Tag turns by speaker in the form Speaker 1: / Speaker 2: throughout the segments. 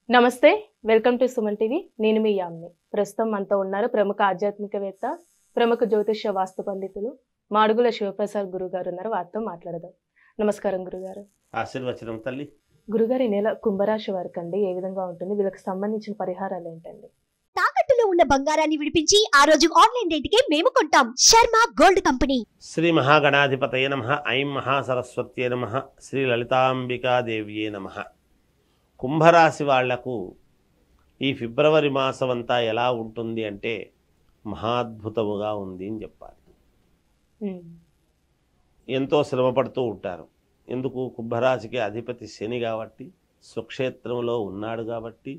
Speaker 1: నమస్తే welcome to Suman TV నేను మీ యామ్ని ప్రస్తుతం మనతో ఉన్నారు ప్రముఖ ఆధ్యాత్మికవేత్త ప్రముఖ జ్యోతిష్య వాస్తు పండితులు మాడుగుల శివప్రసాద్ గురుగారు ఉన్నారు వారితో మాట్లాడదాం నమస్కారం గురుగారు
Speaker 2: ఆశీర్వచనం తల్లి
Speaker 1: గురుగారు ఈ నెల కుంభరాశి వారికి అండి ఏ విధంగా ఉంటుంది వీళ్ళకి సంబంధించిన పరిహారాలు ఏంటండి
Speaker 3: తాకట్టులో ఉన్న బంగారాన్ని విడిపించి ఆ రోజు ఆన్లైన్ రేటుకే మేము కొంటాం శర్మ గోల్డ్ కంపెనీ
Speaker 2: శ్రీ మహాగణాధిపతయ నమ ఐం మహాసరస్వత్యే నమ శ్రీ లలితాంబికాదేవ్యే నమ కుంభరాశి వాళ్లకు ఈ ఫిబ్రవరి మాసం అంతా ఎలా ఉంటుంది అంటే మహాద్భుతముగా ఉంది అని చెప్పాలి
Speaker 1: ఉమ్,
Speaker 2: ఎంతో శ్రమపడుతూ ఉంటారు ఎందుకు కుంభరాశికి అధిపతి శని కాబట్టి స్వక్షేత్రంలో ఉన్నాడు కాబట్టి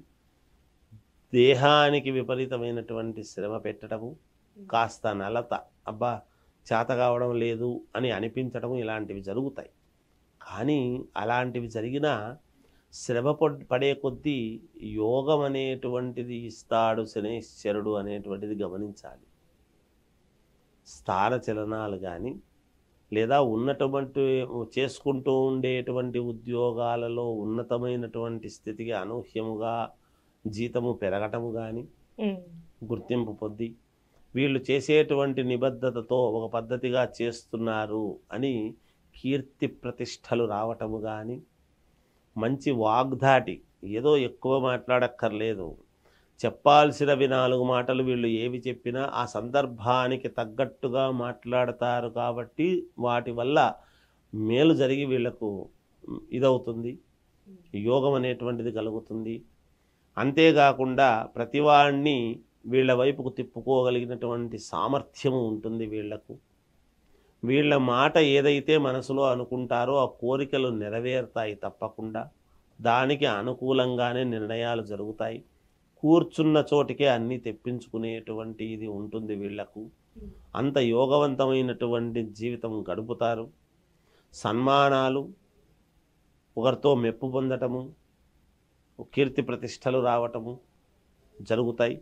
Speaker 2: దేహానికి విపరీతమైనటువంటి శ్రమ పెట్టడము కాస్త నలత అబ్బా చేత కావడం లేదు అని అనిపించడం ఇలాంటివి జరుగుతాయి కానీ అలాంటివి జరిగినా శ్రమ పడ్- పడే కొద్దీ యోగం అనేటువంటిది ఇస్తాడు శనేశ్వరుడు అనేటువంటిది గమనించాలి స్థాన చలనాలు కానీ లేదా ఉన్నటువంటి చేసుకుంటూ ఉండేటువంటి ఉద్యోగాలలో ఉన్నతమైనటువంటి స్థితికి అనూహ్యముగా జీతము పెరగటము కానీ
Speaker 1: ఉమ్,
Speaker 2: గుర్తింపు పొంది వీళ్ళు చేసేటువంటి నిబద్ధతతో ఒక పద్ధతిగా చేస్తున్నారు అని కీర్తి ప్రతిష్టలు రావటము కానీ మంచి వాగ్దాటి ఏదో ఎక్కువ మాట్లాడక్కర్లేదు చెప్పాల్సినవి నాలుగు మాటలు వీళ్ళు ఏవి చెప్పినా ఆ సందర్భానికి తగ్గట్టుగా మాట్లాడతారు కాబట్టి వాటి వల్ల మేలు జరిగి వీళ్లకు ఇదవుతుంది యోగం అనేటువంటిది కలుగుతుంది అంతేకాకుండా ప్రతివాణ్ణి వీళ్ళ వైపుకు తిప్పుకోగలిగినటువంటి సామర్థ్యము ఉంటుంది వీళ్లకు వీళ్ళ మాట ఏదైతే మనసులో అనుకుంటారో ఆ కోరికలు నెరవేరుతాయి తప్పకుండా దానికి అనుకూలంగానే నిర్ణయాలు జరుగుతాయి కూర్చున్న చోటికే అన్నీ తెప్పించుకునేటువంటి ఇది ఉంటుంది వీళ్లకు అంత యోగవంతమైనటువంటి జీవితం గడుపుతారు సన్మానాలు ఒకరితో మెప్పు పొందటము కీర్తి ప్రతిష్టలు రావటము జరుగుతాయి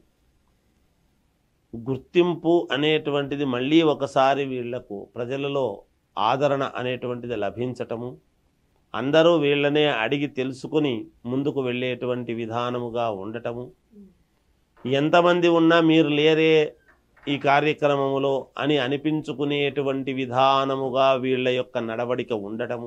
Speaker 2: గుర్తింపు అనేటువంటిది మళ్ళీ ఒకసారి వీళ్లకు ప్రజలలో ఆదరణ అనేటువంటిది లభించటము అందరూ వీళ్ళనే అడిగి తెలుసుకుని ముందుకు వెళ్ళేటువంటి విధానముగా ఉండటము ఎంతమంది ఉన్నా మీరు లేరే ఈ కార్యక్రమములో అని అనిపించుకునేటువంటి విధానముగా వీళ్ళ యొక్క నడవడిక ఉండటము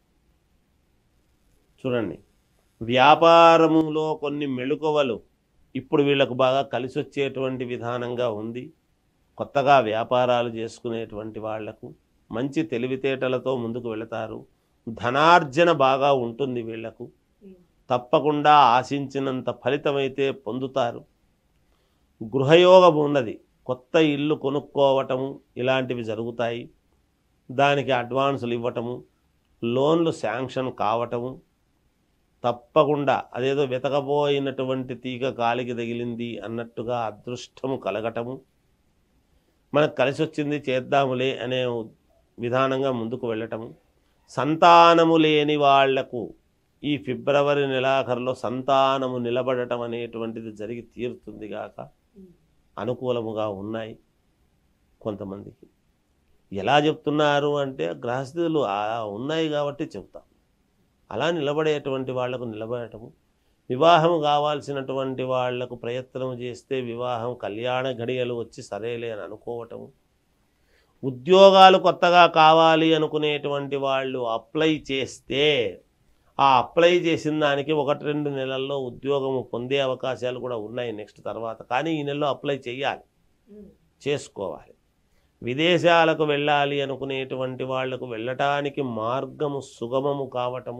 Speaker 2: చూడండి వ్యాపారములో కొన్ని మెళుకువలు ఇప్పుడు వీళ్ళకు బాగా కలిసి వచ్చేటువంటి విధానంగా ఉంది కొత్తగా వ్యాపారాలు చేసుకునేటువంటి వాళ్లకు మంచి తెలివితేటలతో ముందుకు వెళతారు ధనార్జన బాగా ఉంటుంది వీళ్లకు తప్పకుండా ఆశించినంత ఫలితమైతే పొందుతారు గృహయోగం ఉన్నది కొత్త ఇల్లు కొనుక్కోవటము ఇలాంటివి జరుగుతాయి దానికి అడ్వాన్సులు ఇవ్వటము లోన్లు శాంక్షన్ కావటము తప్పకుండా అదేదో వెతకబోయినటువంటి తీగ కాలికి తగిలింది అన్నట్టుగా అదృష్టము కలగటము మనకు కలిసి వచ్చింది చేద్దాములే అనే విధానంగా ముందుకు వెళ్ళటము సంతానము లేని వాళ్లకు ఈ ఫిబ్రవరి నెలాఖరులో సంతానము నిలబడటం అనేటువంటిది జరిగి తీరుతుంది గాక అనుకూలముగా ఉన్నాయి కొంతమందికి ఎలా చెప్తున్నారు అంటే గ్రహస్థితులు ఆ ఉన్నాయి కాబట్టి చెప్తాం అలా నిలబడేటువంటి వాళ్లకు నిలబడటము వివాహం కావాల్సినటువంటి వాళ్లకు ప్రయత్నం చేస్తే వివాహం కళ్యాణ ఘడియలు వచ్చి సరేలే అని అనుకోవటము ఉద్యోగాలు కొత్తగా కావాలి అనుకునేటువంటి వాళ్ళు అప్లై చేస్తే ఆ అప్లై చేసిన దానికి ఒకటి రెండు నెలల్లో ఉద్యోగము పొందే అవకాశాలు కూడా ఉన్నాయి నెక్స్ట్ తర్వాత కానీ ఈ నెలలో అప్లై చేయాలి చేసుకోవాలి విదేశాలకు వెళ్ళాలి అనుకునేటువంటి వాళ్లకు వెళ్ళటానికి మార్గము సుగమము కావటము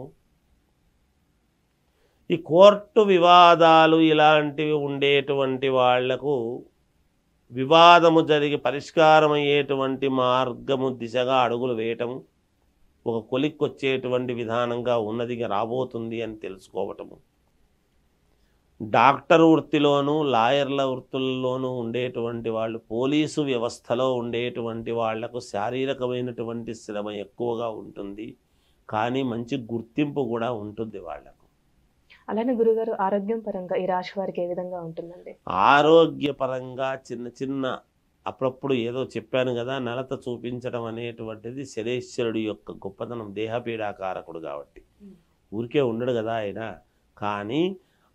Speaker 2: ఈ కోర్టు వివాదాలు ఇలాంటివి ఉండేటువంటి వాళ్లకు వివాదము జరిగి పరిష్కారం అయ్యేటువంటి మార్గము దిశగా అడుగులు వేయటము ఒక కొలిక్కొచ్చేటువంటి విధానంగా ఉన్నది ఇక రాబోతుంది అని తెలుసుకోవటము డాక్టర్ వృత్తిలోనూ లాయర్ల వృత్తుల్లోనూ ఉండేటువంటి వాళ్ళు పోలీసు వ్యవస్థలో ఉండేటువంటి వాళ్లకు శారీరకమైనటువంటి శ్రమ ఎక్కువగా ఉంటుంది కానీ మంచి గుర్తింపు కూడా ఉంటుంది వాళ్ళకు
Speaker 1: అలానే గురుగారు ఆరోగ్యం పరంగా ఈ రాశి వారికి ఏ విధంగా ఉంటుందండి
Speaker 2: ఆరోగ్యపరంగా చిన్న చిన్న అప్పుడప్పుడు ఏదో చెప్పాను కదా నలత చూపించడం అనేటువంటిది శనేశ్వరుడి యొక్క గొప్పతనం దేహపీడాకారకుడు కాబట్టి ఊరికే ఉండడు కదా ఆయన కానీ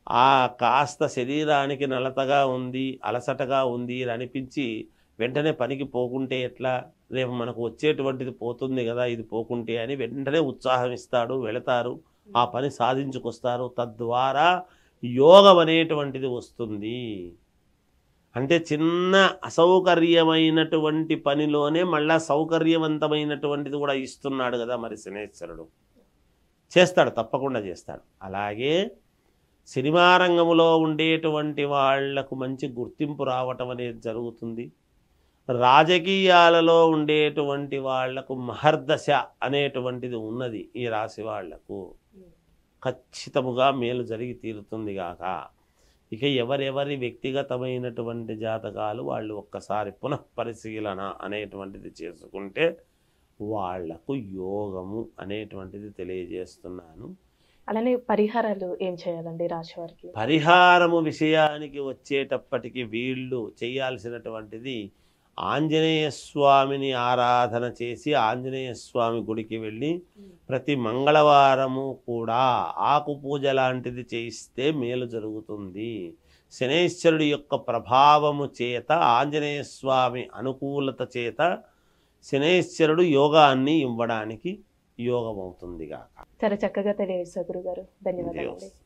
Speaker 2: ఆ కాస్త శరీరానికి నలతగా ఉంది అలసటగా ఉంది అని అనిపించి వెంటనే పనికి పోకుంటే ఎట్లా రేపు మనకు వచ్చేటువంటిది పోతుంది కదా ఇది పోకుంటే అని వెంటనే ఉత్సాహం ఇస్తాడు వెళతారు ఆ పని సాధించుకొస్తారు తద్వారా యోగం అనేటువంటిది వస్తుంది అంటే చిన్న అసౌకర్యమైనటువంటి పనిలోనే మళ్ళా సౌకర్యవంతమైనటువంటిది కూడా ఇస్తున్నాడు కదా మరి శనేశ్వరుడు చేస్తాడు తప్పకుండా చేస్తాడు అలాగే సినిమా రంగంలో ఉండేటువంటి వాళ్లకు మంచి గుర్తింపు రావటం అనేది జరుగుతుంది రాజకీయాలలో ఉండేటువంటి వాళ్లకు మహర్దశ అనేటువంటిది ఉన్నది ఈ రాశి వాళ్లకు ఖచ్చితముగా మేలు జరిగి తీరుతుంది గాక ఇక ఎవరెవరి వ్యక్తిగతమైనటువంటి జాతకాలు వాళ్ళు ఒక్కసారి పునః పరిశీలన అనేటువంటిది చేసుకుంటే వాళ్లకు యోగము అనేటువంటిది తెలియజేస్తున్నాను
Speaker 1: అలానే పరిహారాలు ఏం చేయాలండి రాశి వారికి
Speaker 2: పరిహారము విషయానికి వచ్చేటప్పటికి వీళ్ళు చేయాల్సినటువంటిది ఆంజనేయ స్వామిని ఆరాధన చేసి ఆంజనేయ స్వామి గుడికి వెళ్ళి ప్రతి మంగళవారము కూడా ఆకు పూజ లాంటిది చేయిస్తే మేలు జరుగుతుంది శనేశ్వరుడి యొక్క ప్రభావము చేత ఆంజనేయ స్వామి అనుకూలత చేత శనేశ్వరుడు యోగాన్ని ఇవ్వడానికి యోగమవుతుందిగా
Speaker 1: చాలా చక్కగా తెలియజేశారు గురుగారు ధన్యవాదాలు